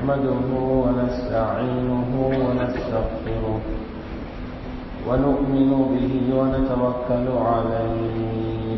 نحمده ونستعينه ونستغفره ونؤمن به ونتوكل عليه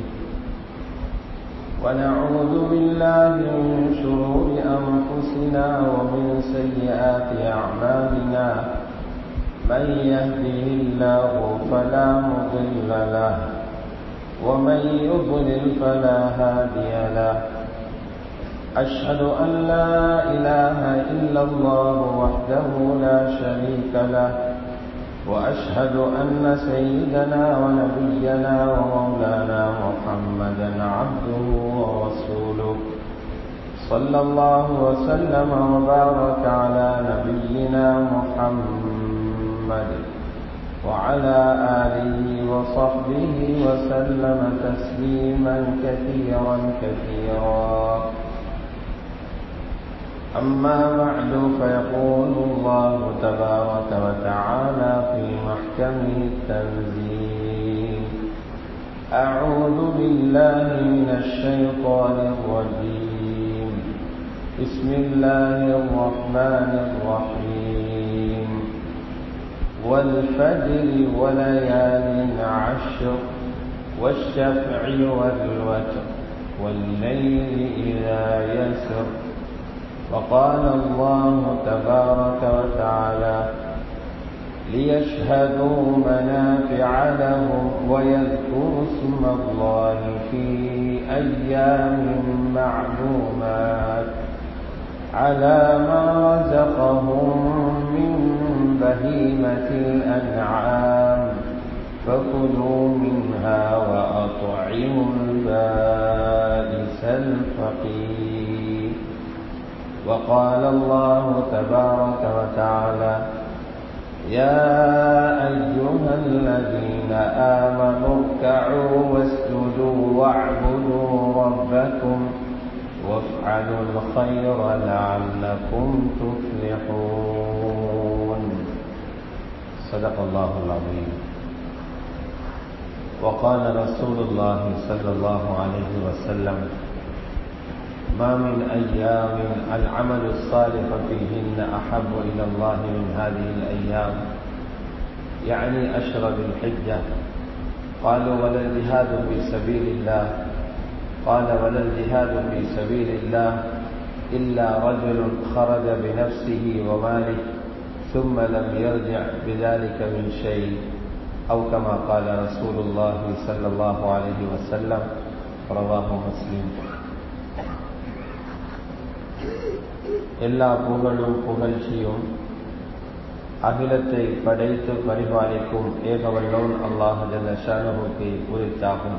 ونعوذ بالله من شرور أنفسنا ومن سيئات أعمالنا من يهده الله فلا مضل له ومن يضلل فلا هادي له أشهد أن لا إله إلا الله وحده لا شريك له وأشهد أن سيدنا ونبينا ومولانا محمدا عبده ورسوله صلى الله وسلم وبارك على نبينا محمد وعلى آله وصحبه وسلم تسليما كثيرا كثيرا أما بعد فيقول الله تبارك وتعالى في محكمه التنزيل أعوذ بالله من الشيطان الرجيم بسم الله الرحمن الرحيم والفجر وليال عشر والشفع والوتر والليل إذا يسر وقال الله تبارك وتعالى ليشهدوا منافع لهم ويذكروا اسم الله في أيام معلومات على ما رزقهم من بهيمة الأنعام فكلوا منها وأطعموا البائس الفقير وقال الله تبارك وتعالى يا أيها الذين آمنوا اركعوا واسجدوا واعبدوا ربكم وافعلوا الخير لعلكم تفلحون صدق الله العظيم وقال رسول الله صلى الله عليه وسلم ما من أيام العمل الصالح فيهن أحب إلى الله من هذه الأيام يعني أشر بالحجة قالوا ولا الجهاد في سبيل الله قال ولا الجهاد في سبيل الله إلا رجل خرج بنفسه وماله ثم لم يرجع بذلك من شيء أو كما قال رسول الله صلى الله عليه وسلم رواه مسلم எல்லா புகழும் புகழ்ச்சியும் அகிலத்தை படைத்து பரிபாலிக்கும் ஏகவல்லோன் அல்லாஹ் ஜல்லஷானுக்கு குறித்தாகும்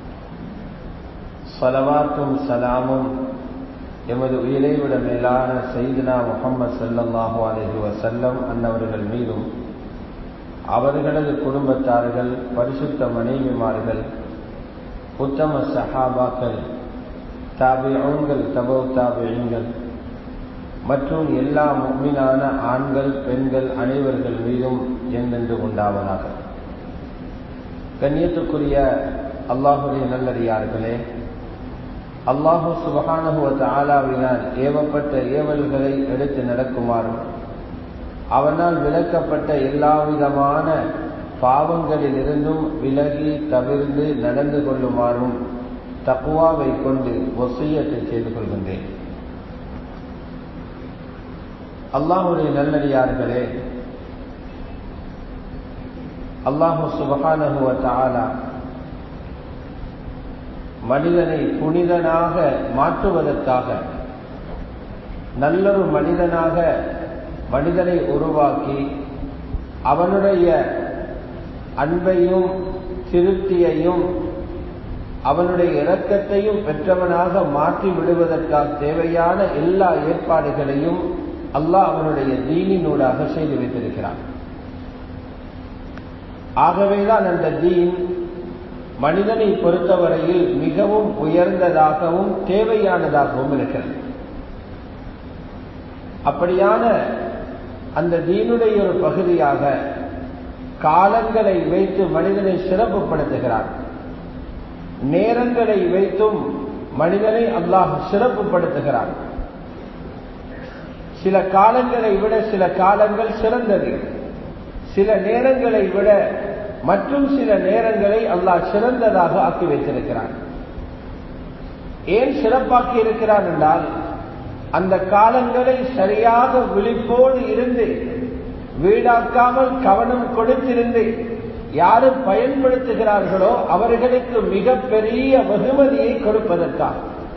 சலவாத்தும் சலாமும் எமது உயிரை விட மேலான செய்தினா முகமது சல்லல்லாஹு அலஹி வசல்லம் அன்னவர்கள் மீதும் அவர்களது குடும்பத்தார்கள் பரிசுத்த மனைவிமார்கள் உத்தம சஹாபாக்கள் தாபியங்கள் தபோ தாபியங்கள் மற்றும் எல்லா முக்மினான ஆண்கள் பெண்கள் அனைவர்கள் மீதும் என்றென்று உண்டாவதாக கண்ணியத்துக்குரிய அல்லாஹுடைய நல்லடியார்களே அல்லாஹு சுபகானுவத்த ஆலாவினால் ஏவப்பட்ட ஏவல்களை எடுத்து நடக்குமாறும் அவனால் விளக்கப்பட்ட எல்லா விதமான பாவங்களில் இருந்தும் விலகி தவிர்ந்து நடந்து கொள்ளுமாறும் தக்குவாவை கொண்டு ஒசியத்தை செய்து கொள்கின்றேன் அல்லாஹுடைய நல்லடியார்களே அல்லாஹு சுபகானகுவ தாலா மனிதனை புனிதனாக மாற்றுவதற்காக நல்லொரு மனிதனாக மனிதனை உருவாக்கி அவனுடைய அன்பையும் திருப்தியையும் அவனுடைய இரக்கத்தையும் பெற்றவனாக மாற்றி விடுவதற்காக தேவையான எல்லா ஏற்பாடுகளையும் அல்லாஹ் அவனுடைய தீனினூடாக செய்து வைத்திருக்கிறான் ஆகவேதான் அந்த தீன் மனிதனை பொறுத்தவரையில் மிகவும் உயர்ந்ததாகவும் தேவையானதாகவும் இருக்கிறது அப்படியான அந்த தீனுடைய ஒரு பகுதியாக காலங்களை வைத்து மனிதனை சிறப்புப்படுத்துகிறார் நேரங்களை வைத்தும் மனிதனை அல்லாஹ் சிறப்புப்படுத்துகிறான் சில காலங்களை விட சில காலங்கள் சிறந்தது சில நேரங்களை விட மற்றும் சில நேரங்களை அல்லாஹ் சிறந்ததாக ஆக்கி வைத்திருக்கிறான் ஏன் சிறப்பாக்கி இருக்கிறான் என்றால் அந்த காலங்களை சரியாக விழிப்போடு இருந்து வீடாக்காமல் கவனம் கொடுத்திருந்து யாரும் பயன்படுத்துகிறார்களோ அவர்களுக்கு மிகப்பெரிய வெகுமதியை கொடுப்பதற்காக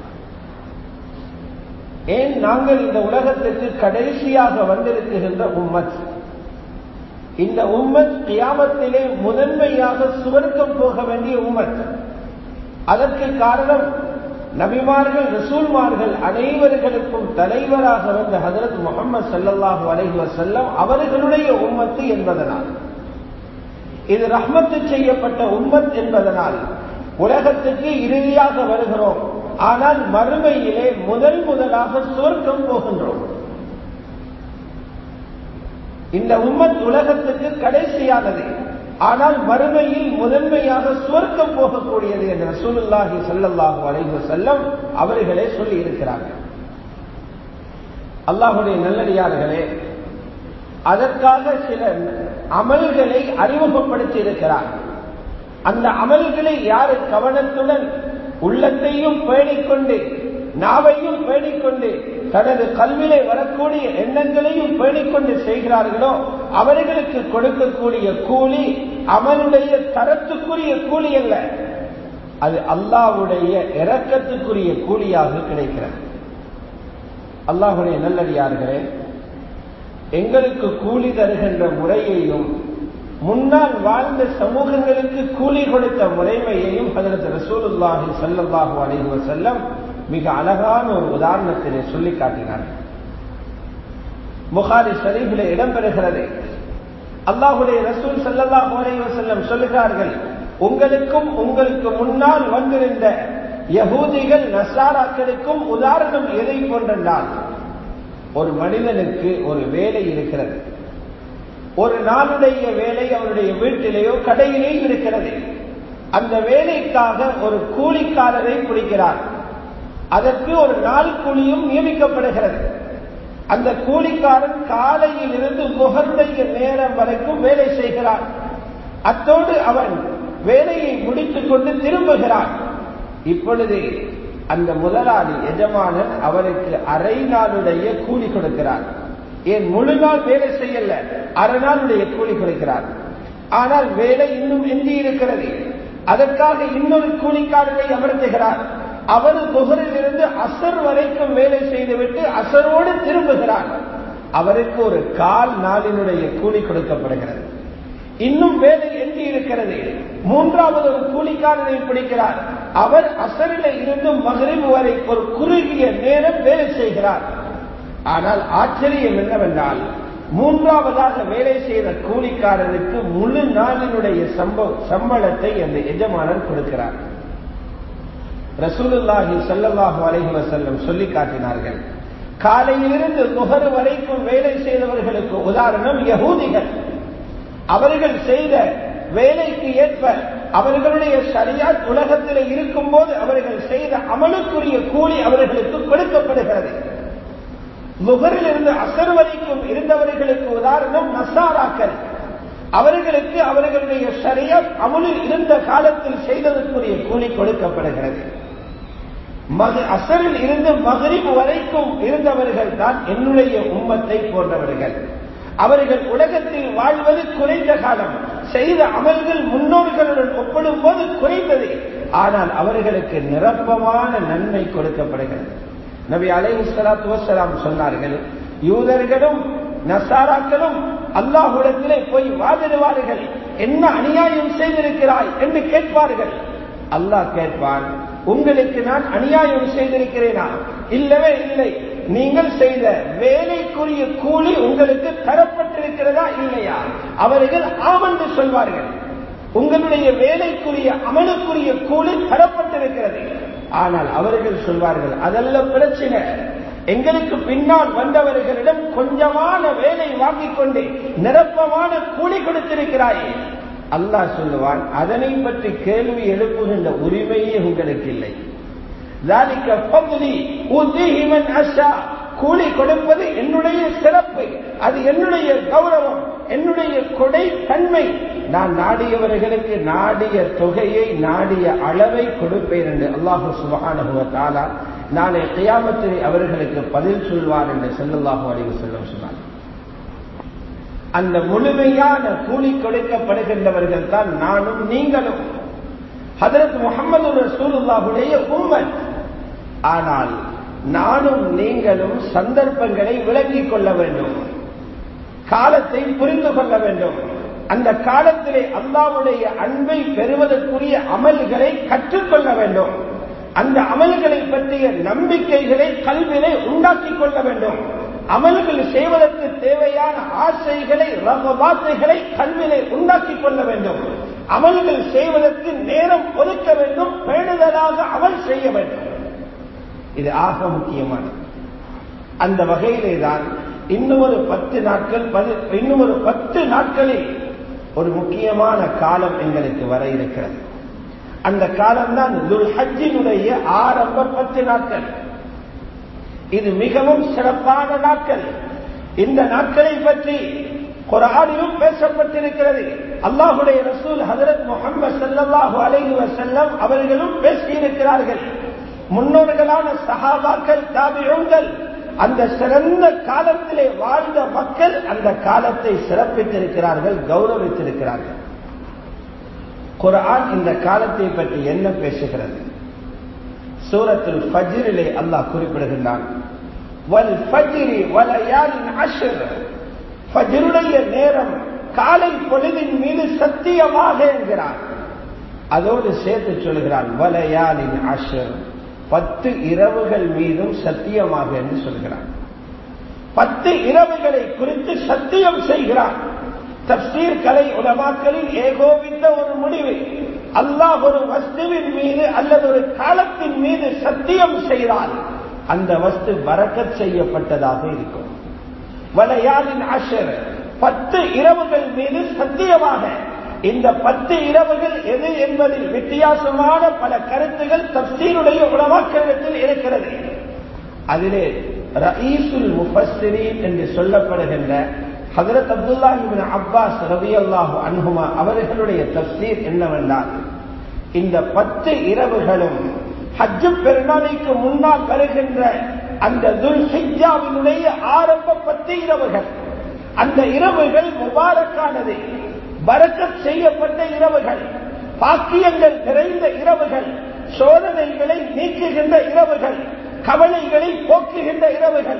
ஏன் நாங்கள் இந்த உலகத்திற்கு கடைசியாக வந்திருக்கின்ற உம்மத் இந்த உம்மத் கியாமத்திலே முதன்மையாக சுவர்க்கம் போக வேண்டிய உம்மத் அதற்கு காரணம் நபிமார்கள் ரசூல்மார்கள் அனைவர்களுக்கும் தலைவராக வந்த ஹதரத் முகமது சல்லல்லாஹு அலைஹி வசல்லம் அவர்களுடைய உம்மத்து என்பதனால் இது ரஹ்மத்து செய்யப்பட்ட உம்மத் என்பதனால் உலகத்துக்கு இறுதியாக வருகிறோம் ஆனால் மறுமையிலே முதல் முதலாக சுவர்க்கம் போகின்றோம் இந்த உம்மத் உலகத்துக்கு கடைசியானது ஆனால் மறுமையில் முதன்மையாக சுவர்க்கம் போகக்கூடியது என்ற ரசூலுல்லாஹி சல்லல்லாஹு அலைஹி செல்லம் அவர்களே சொல்லி இருக்கிறார்கள் அல்லாஹுடைய நல்லடியார்களே அதற்காக சில அமல்களை அறிமுகப்படுத்தி இருக்கிறார் அந்த அமல்களை யாரு கவனத்துடன் உள்ளத்தையும் பேணிக்கொண்டு நாவையும் பேணிக்கொண்டு தனது கல்விலே வரக்கூடிய எண்ணங்களையும் பேணிக்கொண்டு செய்கிறார்களோ அவர்களுக்கு கொடுக்கக்கூடிய கூலி அவனுடைய தரத்துக்குரிய கூலி அல்ல அது அல்லாவுடைய இரக்கத்துக்குரிய கூலியாக கிடைக்கிறது அல்லாஹுடைய நல்லடியார்களே எங்களுக்கு கூலி தருகின்ற முறையையும் முன்னால் வாழ்ந்த சமூகங்களுக்கு கூலி கொடுத்த முறைமையையும் அதற்கு ரசூலுல்லாஹி சல்லல்லாஹு அலைஹி வஸல்லம் மிக அழகான ஒரு உதாரணத்தினை சொல்லி காட்டினார் புகாரி ஷரீஃபில் இடம்பெறுகிறது அல்லாஹுடைய ரசூல் சல்லல்லாஹு அலைஹி வஸல்லம் சொல்லுகிறார்கள் உங்களுக்கும் உங்களுக்கு முன்னால் வந்திருந்த யகூதிகள் நசாராக்களுக்கும் உதாரணம் எதை போன்றென்றால் ஒரு மனிதனுக்கு ஒரு வேலை இருக்கிறது ஒரு நாளுடைய வேலை அவருடைய வீட்டிலேயோ கடையிலேயோ இருக்கிறது அந்த வேலைக்காக ஒரு கூலிக்காரரை பிடிக்கிறார் அதற்கு ஒரு நாள் கூலியும் நியமிக்கப்படுகிறது அந்த கூலிக்காரன் காலையில் இருந்து முகர்டைய நேரம் வரைக்கும் வேலை செய்கிறான் அத்தோடு அவன் வேலையை முடித்துக் கொண்டு திரும்புகிறான் இப்பொழுது அந்த முதலாளி எஜமானன் அவருக்கு அரை நாளுடைய கூலி கொடுக்கிறார் ஏன் முழு நாள் வேலை செய்யல அரை நாளுடைய கூலி கொடுக்கிறார் ஆனால் வேலை இன்னும் எஞ்சி இருக்கிறது அதற்காக இன்னொரு கூலிக்காரரை அமர்த்துகிறார் அவர் புகரில் இருந்து அசர் வரைக்கும் வேலை செய்துவிட்டு அசரோடு திரும்புகிறார் அவருக்கு ஒரு கால் நாளினுடைய கூலி கொடுக்கப்படுகிறது இன்னும் வேலை எஞ்சி இருக்கிறது மூன்றாவது ஒரு கூலிக்காரரை பிடிக்கிறார் அவர் அசரில இருந்து மகரிபு வரை ஒரு குறுகிய நேரம் வேலை செய்கிறார் ஆனால் ஆச்சரியம் என்னவென்றால் மூன்றாவதாக வேலை செய்த கூலிக்காரருக்கு முழு நாளினுடைய சம்பவ சம்பளத்தை அந்த எஜமானன் கொடுக்கிறார் ரசூலுல்லாஹி சல்லல்லாஹு அலைஹி வஸல்லம் சொல்லி காட்டினார்கள் காலையிலிருந்து முகர் வரைக்கும் வேலை செய்தவர்களுக்கு உதாரணம் யகூதிகள் அவர்கள் செய்த வேலைக்கு ஏற்ப அவர்களுடைய சரியாத் உலகத்தில் இருக்கும் போது அவர்கள் செய்த அமலுக்குரிய கூலி அவர்களுக்கு கொடுக்கப்படுகிறது முகரில் இருந்து அசர் வரைக்கும் இருந்தவர்களுக்கு உதாரணம் நசாராக்கள் அவர்களுக்கு அவர்களுடைய சரியாத் அமலில் இருந்த காலத்தில் செய்ததற்குரிய கூலி கொடுக்கப்படுகிறது அசரில் இருந்து மகரிப் வரைக்கும் இருந்தவர்கள் தான் என்னுடைய உம்மத்தை போன்றவர்கள் அவர்கள் உலகத்தில் வாழ்வது குறைந்த காலம் செய்த அமல்கள் முன்னோர்களுடன் ஒப்பிடும் போது குறைந்தது ஆனால் அவர்களுக்கு நிரப்பமான நன்மை கொடுக்கப்படுகிறது நபி அலை சலாத்து வசலாம் சொன்னார்கள் யூதர்களும் நசாராக்களும் அல்லாஹுடத்திலே போய் வாதிடுவார்கள் என்ன அநியாயம் செய்திருக்கிறாய் என்று கேட்பார்கள் அல்லாஹ் கேட்பான் உங்களுக்கு நான் அநியாயம் செய்திருக்கிறேனா இல்லவே இல்லை நீங்கள் செய்த வேலைக்குரிய கூலி உங்களுக்கு தரப்பட்டிருக்கிறதா இல்லையா அவர்கள் ஆமென்று சொல்வார்கள் உங்களுடைய வேலைக்குரிய அமலுக்குரிய கூலி தரப்பட்டிருக்கிறது ஆனால் அவர்கள் சொல்வார்கள் அதல்ல பிரச்சனை எங்களுக்கு பின்னால் வந்தவர்களிடம் கொஞ்சமான வேலை வாங்கிக் கொண்டு நிரப்பமான கூலி கொடுத்திருக்கிறாயே அல்லாஹ் சொல்லுவான் அதனை பற்றி கேள்வி எழுப்புகின்ற உரிமையே உங்களுக்கு இல்லை கூலி கொடுப்பது என்னுடைய சிறப்பு அது என்னுடைய கௌரவம் என்னுடைய கொடை தன்மை நான் நாடியவர்களுக்கு நாடிய தொகையை நாடிய அளவை கொடுப்பேன் என்று அல்லாஹு சுபகானுவத்தாலா நாளை கியாமத்தில் அவர்களுக்கு பதில் சொல்வார் என்று செல்லல்லாஹு அலைவு செல்லம் சொன்னார் அந்த முழுமையான கூலி கொடுக்கப்படுகின்றவர்கள் தான் நானும் நீங்களும் ஹதரத் முகமது ரசூலுல்லாஹுடைய உம்மன் ஆனால் நானும் நீங்களும் சந்தர்ப்பங்களை விளங்கிக் கொள்ள வேண்டும் காலத்தை புரிந்து கொள்ள வேண்டும் அந்த காலத்திலே அல்லாவுடைய அன்பை பெறுவதற்குரிய அமல்களை கற்றுக்கொள்ள வேண்டும் அந்த அமல்களை பற்றிய நம்பிக்கைகளை கல்வியை உண்டாக்கிக் கொள்ள வேண்டும் அமல்கள் செய்வதற்கு தேவையான ஆசைகளை ரகபாத்தைகளை கல்வியை உண்டாக்கிக் கொள்ள வேண்டும் அமல்கள் செய்வதற்கு நேரம் ஒதுக்க வேண்டும் பேணுதலாக அமல் செய்ய வேண்டும் இது ஆக முக்கியமானது அந்த வகையிலே தான் இன்னும் ஒரு பத்து நாட்கள் இன்னும் ஒரு பத்து நாட்களில் ஒரு முக்கியமான காலம் எங்களுக்கு வர இருக்கிறது அந்த காலம்தான் துல்ஹஜினுடைய ஆரம்ப பத்து நாட்கள் இது மிகவும் சிறப்பான நாட்கள் இந்த நாட்களை பற்றி குரானிலும் பேசப்பட்டிருக்கிறது அல்லாஹுடைய ரசூல் ஹதரத் முகமது சல்லாஹூ அலைஹி வசல்லம் அவர்களும் பேசியிருக்கிறார்கள் முன்னோர்களான சஹாபாக்கள் தாபிழங்கள் அந்த சிறந்த காலத்திலே வாழ்ந்த மக்கள் அந்த காலத்தை சிறப்பித்திருக்கிறார்கள் கௌரவித்திருக்கிறார்கள் குரான் இந்த காலத்தை பற்றி என்ன பேசுகிறது சூரத்தில் ஃபஜ்ரிலே அல்லாஹ் குறிப்பிடுகின்றான் வல் ஃபஜ்ரி வலயாலின் அஷ்ர் ஃபஜ்ருடைய நேரம் காலை பொழுதின் மீது சத்தியமாக என்கிறார் அதோடு சேர்த்து சொல்கிறான் வலயாலின் அஷ்ர் பத்து இரவுகள் மீதும் சத்தியமாக என்று சொல்கிறான் பத்து இரவுகளை குறித்து சத்தியம் செய்கிறான் தப்சீர் கலை உலமாக்களின் ஏகோபித்த ஒரு முடிவு அல்லாஹ் ஒரு வஸ்துவின் மீது அல்லது ஒரு காலத்தின் மீது சத்தியம் செய்தால் அந்த வஸ்து வரக்கத் செய்யப்பட்டதாக இருக்கும் வலையாளின் அஷர் பத்து இரவுகள் மீது சத்தியமாக இந்த பத்து இரவுகள் எது என்பதில் வித்தியாசமான பல கருத்துகள் தப்சீருடைய உலமாக்களிடத்தில் இருக்கிறது அதிலே ரயீசுல் முஃபஸ்ஸிரீன் என்று சொல்லப்படுகின்ற ஹதரத் அப்துல்லாஹிபின் அப்பாஸ் ரவி அல்லாஹு அன்ஹுமா அவர்களுடைய தப்சீர் என்னவென்றால் இந்த பத்து இரவுகளும் ஹஜ்ஜு பெருநாளைக்கு முன்னால் வருகின்ற அந்த துல் ஹிஜாவினுடைய ஆரம்ப பத்து இரவுகள் அந்த இரவுகள் முபாரக்கானது பரக்கத் செய்யப்பட்ட இரவுகள் பாக்கியங்கள் நிறைந்த இரவுகள் சோதனைகளை நீக்குகின்ற இரவுகள் கவலைகளை போக்குகின்ற இரவுகள்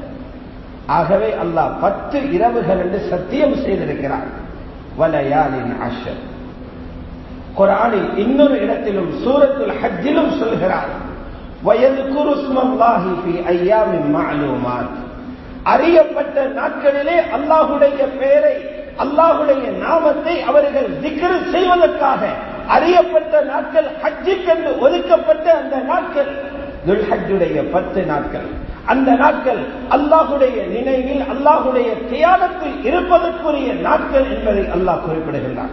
ஆகவே அல்லாஹ் பத்து இரவுகள் என்று சத்தியம் செய்திருக்கிறார் வலயாலின் அஷர் குரானில் இன்னொரு இடத்திலும் சூரத்துல் ஹஜ்ஜிலும் சொல்கிறார் வயது குருஸ்மல்லாஹி ஃபி ஐயாமின் மாலூமாத் அறியப்பட்ட நாட்களிலே அல்லாஹுடைய பெயரை அல்லாஹுடைய நாமத்தை அவர்கள் திக்ரு செய்வதற்காக அறியப்பட்ட நாட்கள் ஹஜ்ஜுக்கென்று ஒதுக்கப்பட்ட அந்த நாட்கள் துல்ஹஜ்ஜுடைய பத்து நாட்கள் அந்த நாட்கள் அல்லாஹுடைய நினைவில் அல்லாஹுடைய தியானத்தில் இருப்பதற்குரிய நாட்கள் என்பதை அல்லாஹ் குறிப்பிடுகின்றான்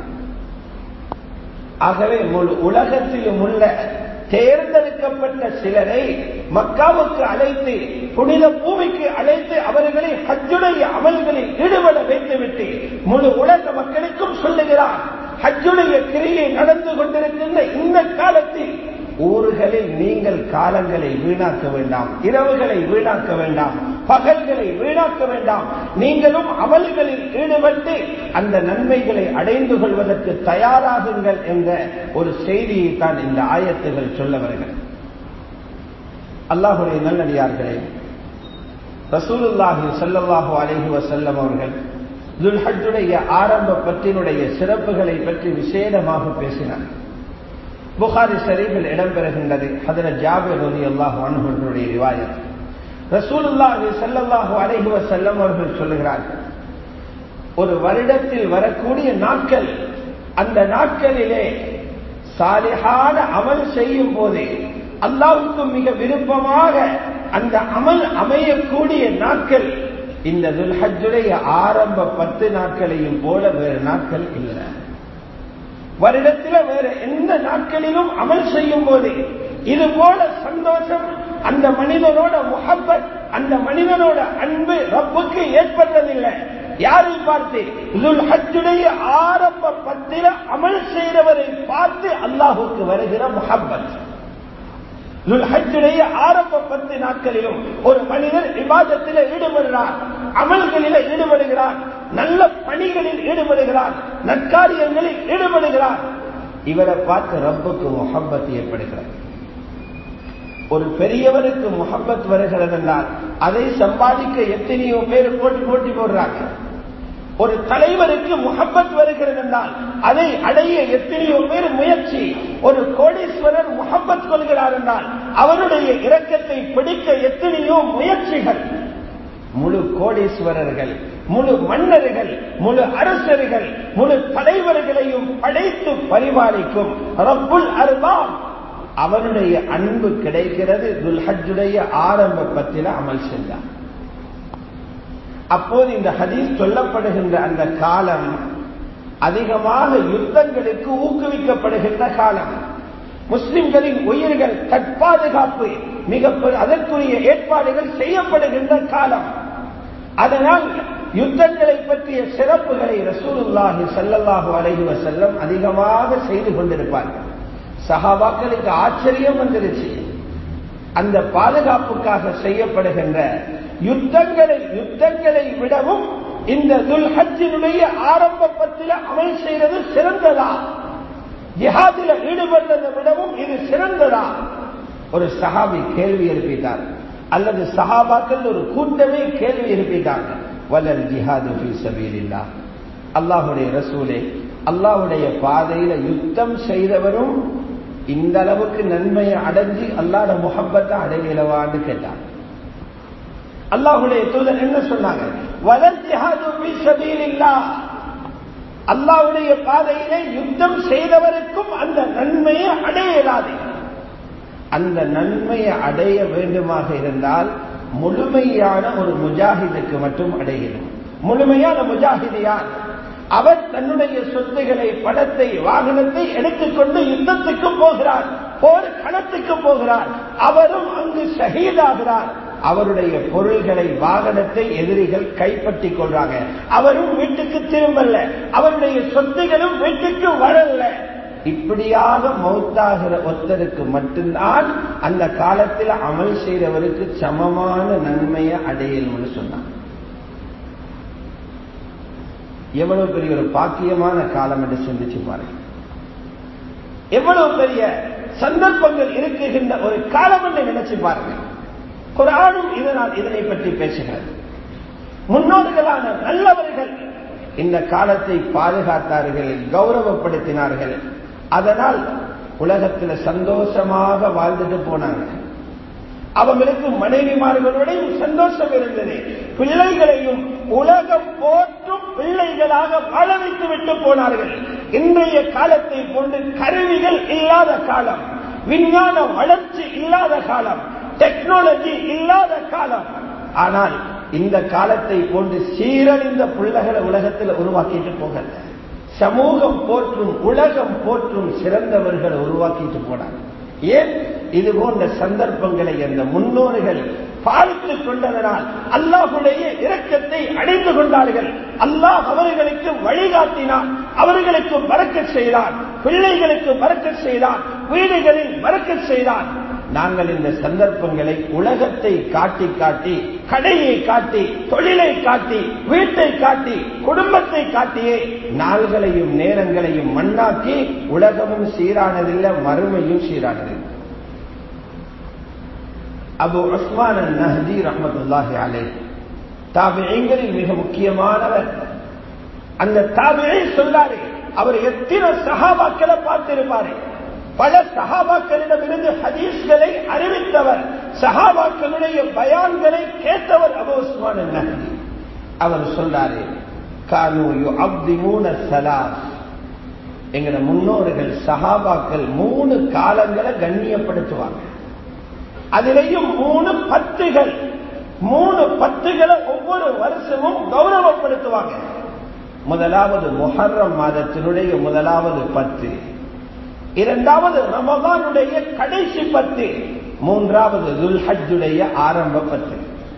ஆகவே முழு உலகத்திலும் உள்ள தேர்ந்தெடுக்கப்பட்ட சிலரை மக்காவுக்கு அழைத்து புனித பூமிக்கு அழைத்து அவர்களை ஹஜ்ஜுடைய அமல்களில் ஈடுபட வைத்துவிட்டு முழு உலக மக்களுக்கும் சொல்லுகிறார் ஹஜ்ஜுடைய கிரியை நடந்து கொண்டிருக்கின்ற இந்த காலத்தில் ஊர்களில் நீங்கள் காலங்களை வீணாக்க வேண்டாம் இரவுகளை வீணாக்க வேண்டாம் பகல்களை வீணாக்க வேண்டாம் நீங்களும் அமல்களில் ஈடுபட்டு அந்த நன்மைகளை அடைந்து கொள்வதற்கு தயாராகுங்கள் என்ற ஒரு செய்தியை தான் இந்த ஆயத்துகள் சொல்ல வருகிறது அல்லாஹுடைய நல்லடியார்களே ரசூலுல்லாஹி சல்லல்லாஹு அலைஹி வசல்லம் அவர்கள் துல்ஹஜுடைய ஆரம்ப பற்றினுடைய சிறப்புகளை பற்றி விசேடமாக பேசினார் புகாரி ஷரீஃபில் இடம்பெறுகின்றது ஹதர ஜாபிர் ரலி அல்லாஹு அனுகளுடைய ரிவாயத் ரசூலுல்லாஹி ஸல்லல்லாஹு அலைஹி வஸல்லம் அவர்கள் சொல்லுகிறார்கள் ஒரு வருடத்தில் வரக்கூடிய நாட்கள் அந்த நாட்களிலே சாலிஹான அமல் செய்யும் போதே அல்லாவுக்கு மிக விருப்பமாக அந்த அமல் அமையக்கூடிய நாட்கள் இந்த துல்ஹஜுடைய ஆரம்ப பத்து நாட்களையும் போல வேறு நாட்கள் இல்லை வருடத்தில் வேற எந்த நாட்களிலும் அமல் செய்யும் போது இது போல சந்தோஷம் அந்த மனிதனோட முகப்பத் அந்த மனிதனோட அன்பு ரப்புக்கு ஏற்பட்டதில்லை யாரை பார்த்து இதுல் ஹஜ்ஜுடைய ஆரம்ப பத்தில அமல் செய்தவரை பார்த்து அல்லாஹுக்கு வருகிற முஹப்பத் ஹஜ்ஜுடைய ஆரம்ப பத்து நாட்களிலும் ஒரு மனிதர் விவாதத்தில் ஈடுபடுகிறார் அமல்களில் ஈடுபடுகிறார் நல்ல பணிகளில் ஈடுபடுகிறார் நற்காரியங்களில் ஈடுபடுகிறார் இவரை பார்த்து ரப்புக்கு முகப்பத் ஏற்படுகிறது ஒரு பெரியவருக்கு முகப்பத் வருகிறது என்றால் அதை சம்பாதிக்க எத்தனையோ பேர் போட்டி போட்டி போடுறாங்க ஒரு தலைவருக்கு முகப்பத் வருகிறது என்றால் அதை அடைய எத்தனையோ பேர் முயற்சி ஒரு கோடீஸ்வரர் முகப்பத் கொள்கிறார் என்றால் அவருடைய இரக்கத்தை பிடிக்க எத்தனையோ முயற்சிகள் முழு கோடீஸ்வரர்கள் முழு மன்னர்கள் முழு அரசர்கள் முழு தலைவர்களையும் படைத்து பரிமாறிக்கும் ரப்புல் அருபாம் அவனுடைய அன்பு கிடைக்கிறது துல்ஹஜுடைய ஆரம்ப பத்தில அமல் செஞ்சார் அப்போது இந்த ஹதீஸ் சொல்லப்படுகின்ற அந்த காலம் அதிகமாக யுத்தங்களுக்கு ஊக்குவிக்கப்படுகின்ற காலம் முஸ்லிம்களின் உயிர்கள் தற்பாதுகாப்பு மிக அதற்குரிய ஏற்பாடுகள் செய்யப்படுகின்ற காலம் அதனால் யுத்தங்களை பற்றிய சிறப்புகளை ரசூலுல்லாஹி சல்லல்லாஹு அலைஹி வசல்லம் அதிகமாக செய்து கொண்டிருப்பார்கள் சஹாபாக்களுக்கு ஆச்சரியம் வந்துருச்சு அந்த பாதுகாப்புக்காக செய்யப்படுகின்ற யுத்தங்களை யுத்தங்களை விடவும் இந்த துல்ஹஜினுடைய ஆரம்ப பத்தில அமல் செய்வது சிறந்ததா ஜிஹாதில ஈடுபடுறதை விடவும் இது சிறந்ததா ஒரு சஹாபி கேள்வி எழுப்பிட்டார் அல்லது சஹாபாக்கள் ஒரு கூட்டமே கேள்வி எழுப்பிட்டாங்க வலல் ஜிஹாது ஃபி சபீலில்லா அல்லாஹுடைய ரசூலே அல்லாஹுடைய பாதையில யுத்தம் செய்தவரும் இந்த அளவுக்கு நன்மையை அடைஞ்சு அல்லாட முகப்பத்தை அடையலவான்னு கேட்டார் அல்லாஹுடைய தூதர் என்ன சொன்னாங்க வலல் ஜிஹாது ஃபி சபீலில்லா அல்லாஹுடைய பாதையிலே யுத்தம் செய்தவருக்கும் அந்த நன்மையை அடையலாது அந்த நன்மையை அடைய வேண்டுமாக இருந்தால் முழுமையான ஒரு முஜாஹிதுக்கு மட்டும் அடையணும் முழுமையான முஜாஹிது யார் அவர் தன்னுடைய சொத்துகளை படத்தை வாகனத்தை எடுத்துக்கொண்டு யுத்தத்துக்கு போகிறார் போர் களத்துக்கு போகிறார் அவரும் அங்கு ஷஹீதாகிறார் அவருடைய பொருள்களை வாகனத்தை எதிரிகள் கைப்பற்றி கொள்றாங்க அவரும் வீட்டுக்கு திரும்பல அவருடைய சொத்துகளும் வீட்டுக்கு வரல இப்படியாக மௌத்தாகிற ஒருத்தருக்கு மட்டும்தான் அந்த காலத்தில் அமல் செய்தவருக்கு சமமான நன்மையை அடையணும்னு சொன்னார் எவ்வளவு பெரிய ஒரு பாக்கியமான காலம் என்று சிந்திச்சு பாருங்க எவ்வளவு பெரிய சந்தர்ப்பங்கள் இருக்குகின்ற ஒரு காலம் என்று நினைச்சு பாருங்க குரானும் இதனால் இதனை பற்றி பேசுகிறது முன்னோர்களான நல்லவர்கள் இந்த காலத்தை பாதுகாத்தார்கள் கௌரவப்படுத்தினார்கள் அதனால் உலகத்தில் சந்தோஷமாக வாழ்ந்துட்டு போனாங்க அவங்களுக்கு மனைவிமார்களுடையும் சந்தோஷம் இருந்தது பிள்ளைகளையும் உலகம் போற்றும் பிள்ளைகளாக வாழ வைத்து விட்டு போனார்கள் இன்றைய காலத்தை போன்று கருவிகள் இல்லாத காலம் விஞ்ஞான வளர்ச்சி இல்லாத காலம் டெக்னாலஜி இல்லாத காலம் ஆனால் இந்த காலத்தை போன்று சீரழிந்த பிள்ளைகளை உலகத்தில் உருவாக்கிட்டு போகல சமூகம் போற்றும் உலகம் போற்றும் சிறந்தவர்களை உருவாக்கிட்டு போனாங்க ஏன் இது போன்ற சந்தர்ப்பங்களை அந்த முன்னோர்கள் பார்த்துக் கொண்டதனால் அல்லாஹுடைய இரக்கத்தை அடைந்து கொண்டார்கள் அல்லாஹ் அவர்களுக்கு வழிகாட்டினான் அவர்களுக்கு மறக்க செய்தான் பிள்ளைகளுக்கு மறக்க செய்தான் வீடுகளில் மறக்க செய்தான் நாங்கள் இந்த சந்தர்ப்பங்களை உலகத்தை காட்டி காட்டி கடையை காட்டி தொழிலை காட்டி வீட்டை காட்டி குடும்பத்தை காட்டியே நாள்களையும் நேரங்களையும் மண்ணாக்கி உலகமும் சீரானதில்லை மறுமையும் சீரானது அபு உஸ்மான் நஹதி ரஹமத்துல்லாஹி அலை தாபியங்களில் மிக முக்கியமானவர் அந்த தாபியை சொல்லாரு அவர் எத்தனை சகாபாக்களை பார்த்திருப்பாரு பல சஹாபாக்களிடமிருந்து ஹதீஸ்களை அறிவித்தவர் சஹாபாக்களுடைய பயான்களை கேட்டவர் அபு உஸ்மான் நஹதி அவர் சொல்றாரு கானு யுஅப்திமூன ஸலாஸ் எங்கட முன்னோர்கள் சஹாபாக்கள் மூணு காலங்களை கண்ணியப்படுத்துவாங்க அதிலேயும் மூணு பத்துகள் மூணு பத்துகளை ஒவ்வொரு வருஷமும் கௌரவப்படுத்துவாங்க முதலாவது முஹர்ரம் மாதத்தினுடைய முதலாவது பத்து இரண்டாவது ரமதானுடைய கடைசி பத்து மூன்றாவது துல்ஹஜுடைய ஆரம்ப பத்து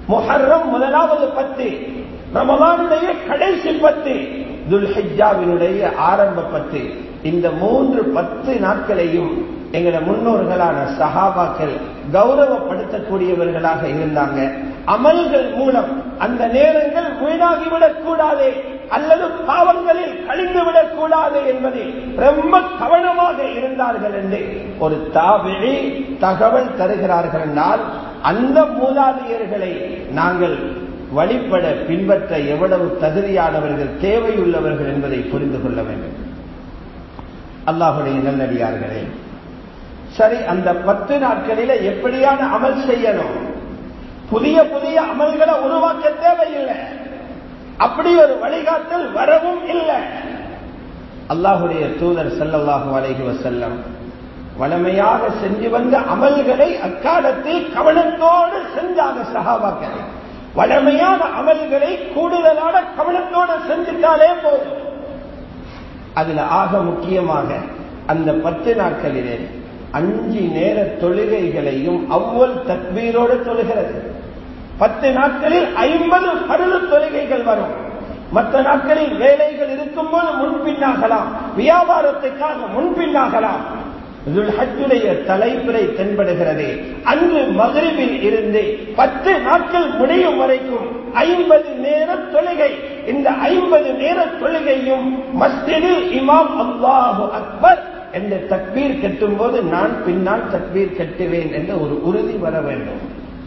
முஹர்ரம் முதலாவது பத்து ரமலானுடைய கடைசி பத்து துல்ஹிஜாவினுடைய ஆரம்ப பத்து இந்த மூன்று பத்து நாட்களையும் எங்களோட முன்னோர்களான சஹாபாக்கள் கௌரவப்படுத்தக்கூடியவர்களாக இருந்தாங்க அமல்கள் மூலம் அந்த நேரங்கள் வீணாகிவிடக் கூடாது அல்லது பாவங்களில் கழிந்துவிடக் கூடாது என்பதில் ரொம்ப கவனமாக இருந்தார்கள் என்று ஒரு தாவிழி தகவல் தருகிறார்கள் என்றால் அந்த மூதாதையர்களை நாங்கள் வழிபட பின்பற்ற எவ்வளவு தகுதியானவர்கள் தேவையுள்ளவர்கள் என்பதை புரிந்து கொள்ள வேண்டும் அல்லாஹுடைய நல்லடியார்களே சரி அந்த பத்து நாட்களில எப்படியான அமல் செய்யணும் புதிய புதிய அமல்களை உருவாக்க தேவையில்லை அப்படி ஒரு வழிகாட்டல் வரவும் இல்லை அல்லாஹுடைய தூதர் செல்லல்லாஹு அலைஹி வசல்லம் வளமையாக செஞ்சு வந்த அமல்களை அக்காலத்தில் கவனத்தோடு செஞ்சாங்க சகாபாக்களை வளமையான அமல்களை கூடுதலான கவனத்தோடு செஞ்சுட்டாலே போதும் அதுல ஆக முக்கியமாக அந்த பத்து நாட்களிலே அஞ்சு நேர தொழுகைகளையும் அவ்வள் தக்பீரோடு தொழுகிறது பத்து நாட்களில் ஐம்பது பருது தொழுகைகள் வரும் மற்ற நாட்களில் வேலைகள் இருக்கும்போது முன்பின்னாகலாம் வியாபாரத்துக்காக முன்பின்னாகலாம் ஹஜ்ஜுடைய தலைப்பிறை தென்படுகிறது அன்று மகிழ்வில் இருந்து பத்து நாட்கள் முடியும் வரைக்கும் ஐம்பது நேர தொழுகை இந்த ஐம்பது நேர தொழுகையும் மஸ்திதில் இமாம் அல்லாஹு அக்பர் என்ற தக்பீர் கட்டும் போது நான் பின்னால் தக்பீர் கட்டுவேன் என்ற ஒரு உறுதி வர வேண்டும்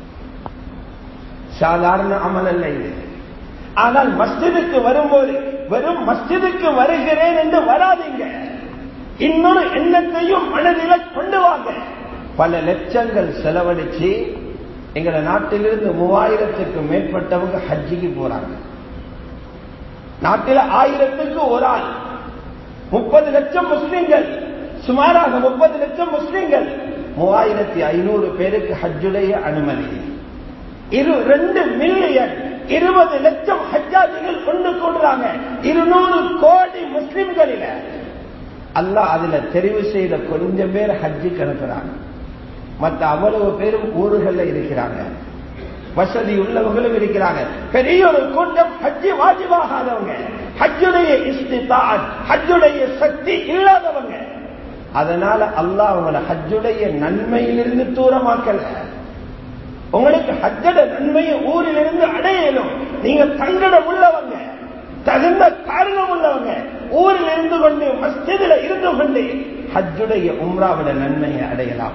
சாதாரண அமல் அல்ல இது ஆனால் மஸ்ஜிதுக்கு வரும்போது வெறும் மஸ்ஜிதுக்கு வருகிறேன் என்று வராதீங்க இன்னொரு எண்ணத்தையும் மனதில கொண்டு வாங்க பல லட்சங்கள் செலவழிச்சு எங்களை நாட்டிலிருந்து மூவாயிரத்துக்கு மேற்பட்டவங்க ஹஜ்ஜிக்கு போறாங்க நாட்டில் ஆயிரத்துக்கு ஒரு ஆள் முப்பது லட்சம் முஸ்லிம்கள் சுமாராக முப்பது லட்சம் முஸ்லிம்கள் மூவாயிரத்தி ஐநூறு பேருக்கு ஹஜ்ஜுடைய அனுமதி இரு ரெண்டு மில்லியன் இருபது லட்சம் ஹஜ்ஜாஜிகள் கொண்டு கொள்றாங்க இருநூறு கோடி முஸ்லிம்களில அல்லாஹ் அதுல தெரிவு செய்த கொஞ்சம் பேர் ஹஜ்ஜுக்கு அனுப்புறாங்க மற்ற அவ்வளவு பேரும் ஊர்கள்ல இருக்கிறாங்க வசதி உள்ளவங்களும் இருக்கிறாங்க பெரிய ஒரு கூட்டம் ஹஜ்ஜி வாஜிவாகாதவங்க ஹஜ்ஜுடைய இஸ்திதான் ஹஜ்ஜுடைய சக்தி இல்லாதவங்க அதனால அல்லாஹ் அவங்கள ஹஜ்ஜுடைய நன்மையிலிருந்து தூரமாக்கல உங்களுக்கு ஹஜ்ஜட நன்மையை ஊரிலிருந்து அடையலும் நீங்க தங்கடம் உள்ளவங்க தகுந்த காரணம் உள்ளவங்க ஊரில் இருந்து கொண்டு மஸ்ஜிதில் இருந்து கொண்டு ஹஜ்ஜுடைய உம்ராவிட நன்மையை அடையலாம்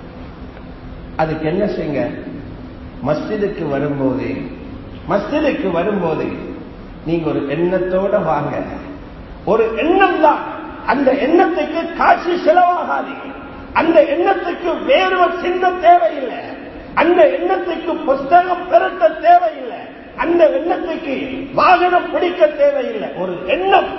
அதுக்கு என்ன செய்யுங்க மஸ்ஜிதுக்கு வரும்போது மஸ்ஜிதுக்கு வரும்போது நீங்க ஒரு எண்ணத்தோட வாங்க ஒரு எண்ணம் தான் அந்த எண்ணத்துக்கு காசு செலவாகாது அந்த எண்ணத்துக்கு வேறு சின்ன தேவையில்லை அந்த எண்ணத்துக்கு புஸ்தகம் பெருட்ட தேவையில்லை அந்த எண்ணத்துக்கு வாகனம் பிடிக்க தேவையில்லை ஒரு எண்ணம்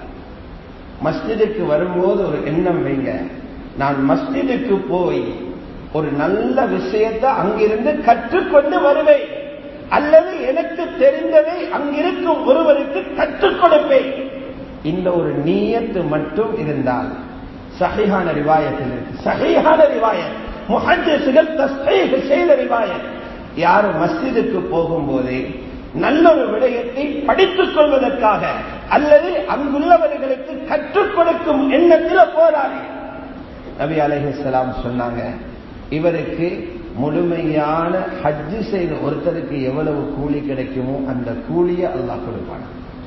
மஸ்ஜிதுக்கு வரும்போது ஒரு எண்ணம் வைங்க நான் மஸ்ஜிதுக்கு போய் ஒரு நல்ல விஷயத்தை அங்கிருந்து கற்றுக்கொண்டு வருவேன் அல்லது எனக்கு தெரிந்ததை அங்கிருக்கும் ஒருவருக்கு கற்றுக் கொடுப்பேன் இந்த ஒரு நீயத்து மட்டும் இருந்தால் சகையான ரிவாயத்தில் இருக்கு சகையான ரிவாயத் முஹஜிசுகள் தஸ்தீக செய்த ரிவாயத் யார் மஸ்ஜிதுக்கு போகும்போது நல்லொரு விடயத்தை படித்துக் கொள்வதற்காக அல்லது அங்குள்ளவர்களுக்கு கற்றுக் கொடுக்கும் எண்ணத்தில் போராடி நபி அலைஹிஸ்லாம் சொன்னாங்க இவருக்கு முழுமையான ஹஜ்ஜு செய்த ஒருத்தருக்கு எவ்வளவு கூலி கிடைக்குமோ அந்த கூலியை அல்லாஹ் கொடுப்பான்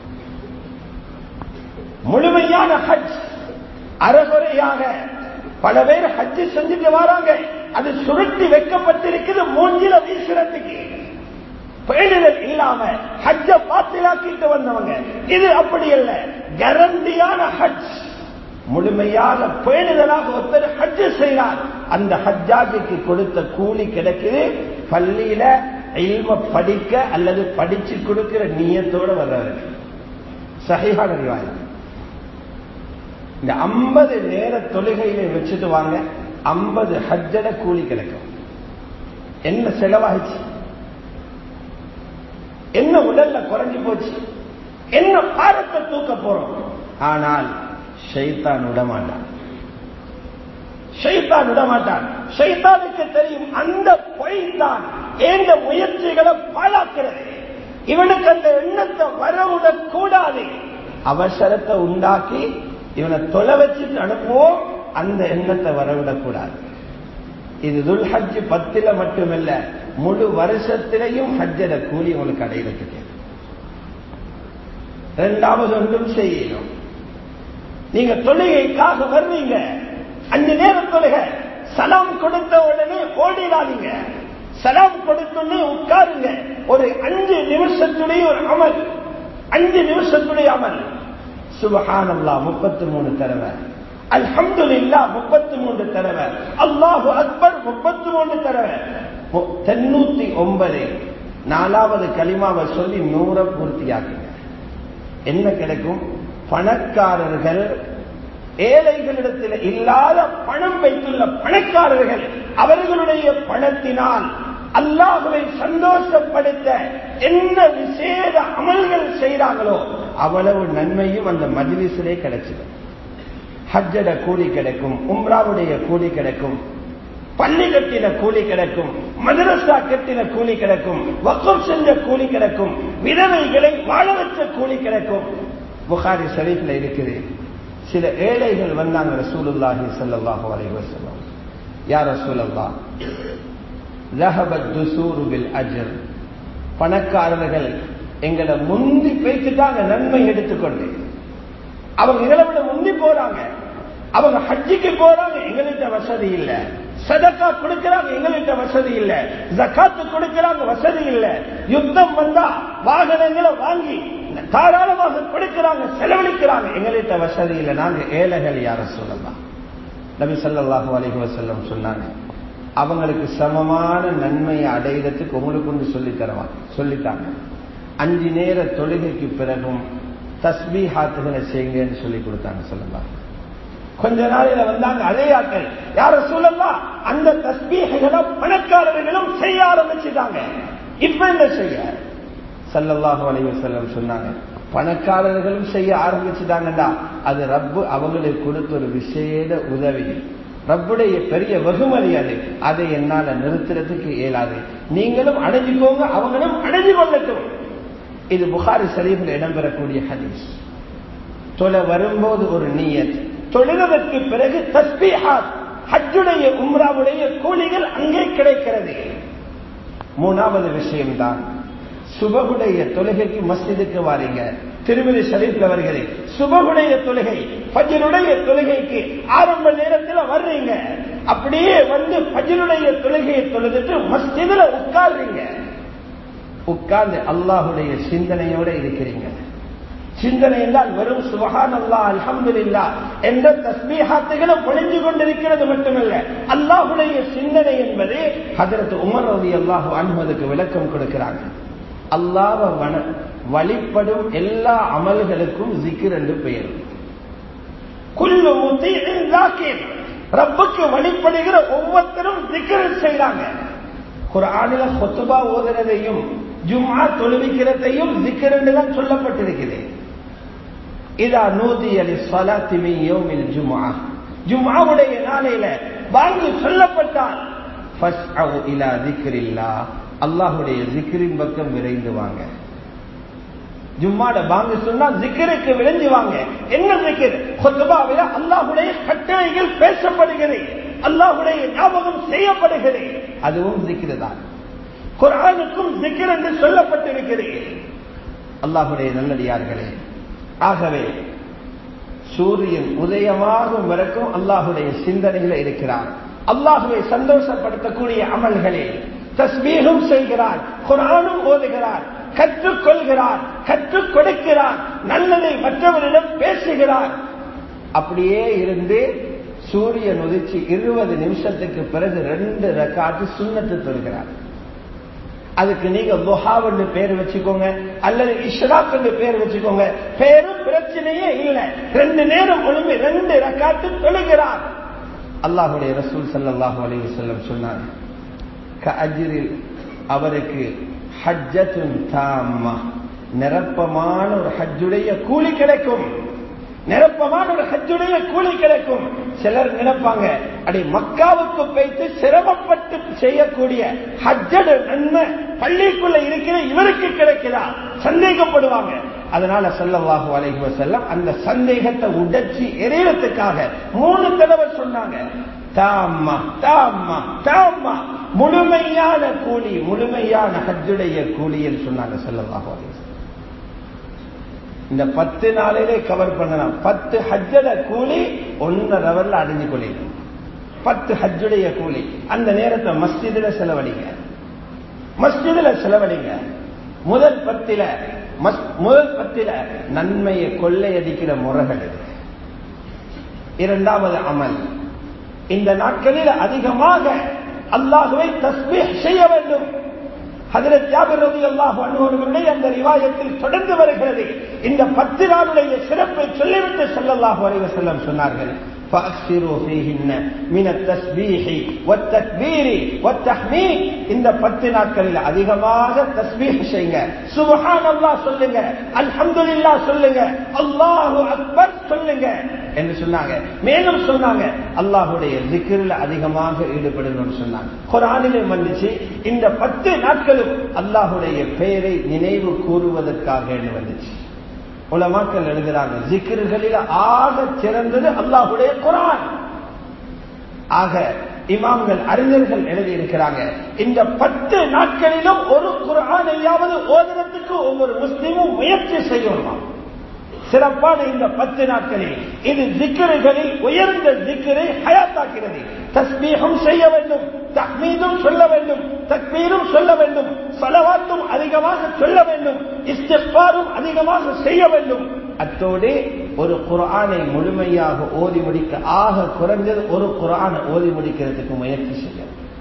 முழுமையான ஹஜ் அறகுறையாக பல பேர் ஹஜ்ஜு செஞ்சுட்டு வராங்க அது சுருட்டி வைக்கப்பட்டிருக்குது மூஞ்சில வீசுறதுக்கு பேணுதல் இல்லாம ஹஜ்ஜ பாத்திலாக்கிட்டு வந்தவங்க இது அப்படி அல்ல கேரண்டியான ஹஜ் முழுமையாக பேணுதலாக ஒருத்தர் ஹஜ்ஜு செய்கிறார் அந்த ஹஜ்ஜாஜுக்கு கொடுத்த கூலி கிடைக்குது பள்ளியில இல்ம படிக்க அல்லது படிச்சு கொடுக்கிற நீயத்தோட வர்றவர்கள் சகையான ரிவாயம் இந்த ஐம்பது நேர தொழுகையில வச்சுட்டு வாங்க ஐம்பது ஹஜ்ஜட கூலி கிடைக்கும் என்ன செலவாயிச்சு என்ன உடல்ல குறைஞ்சு போச்சு என்ன பாரத்தை தூக்க போறோம் ஆனால் ஷைத்தான் விடமாட்டான் ஷைத்தான் விடமாட்டான் ஷைத்தானுக்கு தெரியும் அந்த பொய் தான் ஏந்த முயற்சிகளை பாழாக்கிறது இவனுக்கு அந்த எண்ணத்தை வரவிடக் கூடாது அவசரத்தை உண்டாக்கி இவனை தொலை வச்சுட்டு அனுப்புவோம் அந்த எண்ணத்தை வரவிடக்கூடாது இது துல் ஹஜ் பத்துல மட்டுமல்ல முழு வருஷத்திலையும் ஹஜ்ஜட கூலி உங்களுக்கு அடையிறதுக்கு இரண்டாவது ஒன்றும் செய்யணும் நீங்க தொழுகைக்காக வர்றீங்க அஞ்சு நேரம் தொழுக சலாம் கொடுத்த உடனே ஓடிடாதீங்க சலாம் கொடுத்தோடனே உட்காருங்க ஒரு அஞ்சு நிமிஷத்துடைய ஒரு அமல் அஞ்சு நிமிஷத்துடைய அமல் சுபஹானல்லா முப்பத்தி மூணு தடவை அல்ஹம்துலில்லா முப்பத்தி மூன்று தடவை அல்லாஹு அக்பர் முப்பத்தி மூன்று தடவை தொண்ணூத்தி ஒன்பது நாலாவது களிமாவை சொல்லி நூற பூர்த்தியாக்குங்க என்ன கிடைக்கும் பணக்காரர்கள் ஏழைகளிடத்தில் இல்லாத பணம் வைத்துள்ள பணக்காரர்கள் அவர்களுடைய பணத்தினால் அல்லாஹுவை சந்தோஷப்படுத்த என்ன விசேட அமல்கள் செய்கிறாங்களோ அவ்வளவு நன்மையும் அந்த மஜ்லிஸிலே கிடைச்சிடும் ஹஜ்ஜட கூலி கிடைக்கும் உம்ராவுடைய கூலி கிடைக்கும் பள்ளி கட்டின கூலி கிடைக்கும் மதரசா கட்டின கூலி கிடைக்கும் வக்கம் செஞ்ச கூலி கிடைக்கும் விதவைகளை வாழ வச்ச கூலி கிடைக்கும் புகாரி ஷரீஃப்ல இருக்குது சில ஏழைகள் வந்தாங்க ரசூலுல்லாஹி ஸல்லல்லாஹு அலைஹி வஸல்லம் யா ரசூலல்லாஹ் ذهبت دسور بالأجر பணக்காரர்கள் எங்களை முந்தி பேசிட்டாங்க நன்மை எடுத்துக்கொண்டு அவங்க எங்களை விட முந்தி போறாங்க அவங்க ஹஜ்ஜிக்கு போறாங்க எங்கள்கிட்ட வசதி இல்ல சதக்கா கொடுக்கிறாங்க எங்கள்கிட்ட வசதி இல்ல ஜக்காத்து கொடுக்கிறாங்க வசதி இல்ல யுத்தம் வந்தா வாகனங்களை வாங்கி தாராளமாக கொடுக்கிறாங்க செலவழிக்கிறாங்க எங்கள்கிட்ட வசதி இல்ல நாங்க ஏழைகள் யார சொல்லலாம் நபி ஸல்லல்லாஹு அலைஹி வஸல்லம் சொன்னாங்க அவங்களுக்கு சமமான நன்மையை அடையிறதுக்கு உங்களுக்கு ஒன்று சொல்லி தருவாங்க சொல்லித்தாங்க அஞ்சு நேர தொழுகைக்கு பிறகும் தஸ்பீஹாத்துகளை செய்யுங்கன்னு சொல்லி கொடுத்தாங்க சொல்லலாம் கொஞ்ச நாளில வந்தாங்க அதே ஆட்கள் யார சொல்லலாம் அந்த தஸ்பீகளை பணக்காரர்களும் செய்ய ஆரம்பிச்சுட்டாங்க இப்ப என்ன செய்ய சல்லல்லாஹு அலைஹி வஸல்லம் சொன்னாங்க பணக்காரர்களும் செய்ய ஆரம்பிச்சுட்டாங்கடா அது ரப்பு அவங்களுக்கு கொடுத்த ஒரு விசேட உதவி ரப்புடைய பெரிய வெகுமதி அது அதை என்னால நிறுத்துறதுக்கு இயலாது நீங்களும் அடைஞ்சுக்கோங்க அவங்களும் அடைஞ்சு கொள்ளட்டும் இது புகாரி ஷரீஃபில் இடம்பெறக்கூடிய ஹதீஸ் தொலை வரும்போது ஒரு நீயத் தொழுவதற்கு பிறகு தஸ்பீஹாத் ஹஜ்ஜுடைய உம்ராவுடைய கூலிகள் அங்கே கிடைக்கிறது மூணாவது விஷயம்தான் சுபகுடைய தொழுகைக்கு மஸ்ஜிதுக்கு வாரீங்க திருமதி ஷரீப்ல வருகிறது சுபகுடைய தொழுகை பஜனுடைய தொழுகைக்கு ஆரம்ப நேரத்தில் வர்றீங்க அப்படியே வந்து பஜனுடைய தொழுகையை தொழுதுட்டு மஸ்ஜிதுல உட்கார்றீங்க உட்கார்ந்து அல்லாஹுடைய சிந்தனையோட இருக்கிறீங்க சிந்தனை என்றால் வெறும் சுபஹான் அல்லா அல்ஹம்து இல்லா என்ற தஸ்மீஹாத்துகளும் பொழிஞ்சு கொண்டிருக்கிறது மட்டுமல்ல அல்லாஹுடைய சிந்தனை என்பது ஹதரத் உமர் ரவி அல்லாஹு அனுமதுக்கு விளக்கம் கொடுக்கிறாங்க அல்லாஹ வன வழிபடும் எல்லா அமல்களுக்கும் ஜிக்கிர் என்று பெயர் குல்லு முத்தீன் ஜாக்கிர் ரப்புக்கு வழிபடுகிற ஒவ்வொருத்தரும் ஜிக்கிர் செய்றாங்க குரானில சொத்துபா ஓதுறதையும் ஜும்மா தொழுவிக்கிறதையும் ஜிக்கிர் என்று தான் சொல்லப்பட்டிருக்கிறது இதா நூதி அலி சலாத்திமி யோமில் ஜும்மா ஜும்மாவுடைய நாளையில வாங்கி சொல்லப்பட்டால் இலா திக்ரில்லா அல்லாஹுடைய ஜிக்ரின் பக்கம் விரைந்து வாங்க ஜும்மாட பாங்க சொன்னா ஜிக்கருக்கு விளைஞ்சு வாங்க என்ன ஜிக்கர் கொத்துபாவில அல்லாஹுடைய கட்டளைகள் பேசப்படுகிறது அல்லாஹுடைய ஞாபகம் செய்யப்படுகிறது அதுவும் ஜிக்கிரு தான் குரானுக்கும் ஜிக்கிர் என்று சொல்லப்பட்டிருக்கிறது அல்லாஹுடைய நல்லடியார்களே ஆகவே சூரியன் உதயமாகும் வரைக்கும் அல்லாஹுடைய சிந்தனையில இருக்கிறார் அல்லாஹுவை சந்தோஷப்படுத்தக்கூடிய அமல்களே தஸ்மீகம் செய்கிறார் குரானும் ஓதுகிறார் கற்றுக்கொள்கிறார் கற்றுக் கொடுக்கிறார் நல்லதை மற்றவரிடம் பேசுகிறார் அப்படியே இருந்து சூரியன் உதிச்சு இருபது நிமிஷத்துக்கு பிறகு ரெண்டு ரக்காட்டு சுண்ணத்து தொழுகிறார் அதுக்கு நீங்க முஹாவன்னு பேர் வச்சுக்கோங்க அல்லது இஷ்ராக் பேர் வச்சுக்கோங்க பேரும் பிரச்சனையே இல்லை ரெண்டு நேரம் ஒழுங்கு ரெண்டு ரக்காட்டு தொழுகிறார் அல்லாஹுடைய ரசூல் சல்லாஹூ அலி வல்லம் சொன்னாங்க அஜிரில் அவருக்கு ஹஜ்ஜத்துன் தாமா நிரப்பமான ஒரு ஹஜ்ஜுடைய கூலி கிடைக்கும் நிரப்பமான ஒரு ஹஜ்ஜுடைய கூலி கிடைக்கும் சிலர் நினைப்பாங்க அடி மக்காவுக்கு போய்த்து சிரமப்பட்டு செய்யக்கூடிய ஹஜ்ஜடு நன்மை பள்ளிக்குள்ள இருக்கிற இவருக்கு கிடைக்குதா சந்தேகப்படுவாங்க அதனால செல்லவாக வலைகுவ செல்லம் அந்த சந்தேகத்தை உடைச்சி எரியறதுக்காக மூணு தடவை சொன்னாங்க தாமா தாமா தாமா முழுமையான கூலி முழுமையான ஹஜ்ஜுடைய கூலி என்று சொன்னாங்க செல்லவாக வலைகுவ இந்த பத்து நாளிலே கவர் பண்ணலாம் பத்து ஹஜ்ஜட கூலி ஒன்னரை வரல அடைஞ்சு கொள்ளிடும் பத்து ஹஜ்ஜுடைய கூலி அந்த நேரத்தை மஸ்ஜிதுல செலவழிங்க மஸ்ஜிதுல செலவழிங்க முதல் பத்தில முதல் பத்தில நன்மையை கொள்ளையடிக்கிற முறைகள் இது இரண்டாவது அமல் இந்த நாட்களில் அதிகமாக அல்லாஹுவை தஸ்பீஹ் செய்ய வேண்டும் ஹதரத் ஜாபிர் ரவி அல்லாஹ் அனுபவர்களுடைய அந்த ரிவாயத்தில் தொடர்ந்து வருகிறது இந்த பத்து நாளுடைய சிறப்பை சொல்லிவிட்டு சொல்லல்லாஹு அலைவ செல்லம் சொன்னார்கள் فأكثروا فيهن من التسبيح والتكبير والتحميد இந்த பத்து நாட்களில் அதிகமாக தஸ்பீஹ் செய்யுங்க சுபஹான் அல்லாஹ் சொல்லுங்க அல்ஹம்துலில்லா சொல்லுங்க அல்லாஹு அக்பர் சொல்லுங்க என்று சொன்னாங்க மேலும் சொன்னாங்க அல்லாஹுடைய ஜிக்கிரில் அதிகமாக ஈடுபடணும்னு சொன்னாங்க குரானிலே வந்துச்சு இந்த பத்து நாட்களும் அல்லாஹுடைய பெயரை நினைவு கூறுவதற்காக வந்துச்சு உலமாக்கள் எழுதுறாங்க ஜிக்கிர்களில் ஆக சிறந்தது அல்லாஹுடைய குரான் ஆக இமாம்கள் அறிஞர்கள் எழுதியிருக்கிறாங்க இந்த பத்து நாட்களிலும் ஒரு குரானையாவது ஓதுறதுக்கு ஒவ்வொரு முஸ்லீமும் முயற்சி செய்யணுமா சிறப்பான இந்த பத்து நாட்களில் இது திக்கர்களில் உயர்ந்த திக்கரை ஹயாத்தாக்கிறது தஸ்மீகம் செய்ய வேண்டும் தஹ்மீதும் சொல்ல வேண்டும் தக்பீரும் சொல்ல வேண்டும் சலவாத்தும் அதிகமாக சொல்ல வேண்டும் இஸ்திஃபாரும் அதிகமாக செய்ய வேண்டும் அத்தோடு ஒரு குரானை முழுமையாக ஓதி முடிக்க ஆக குறைஞ்சது ஒரு குரானை ஓதி முடிக்கிறதுக்கு முயற்சி செய்ய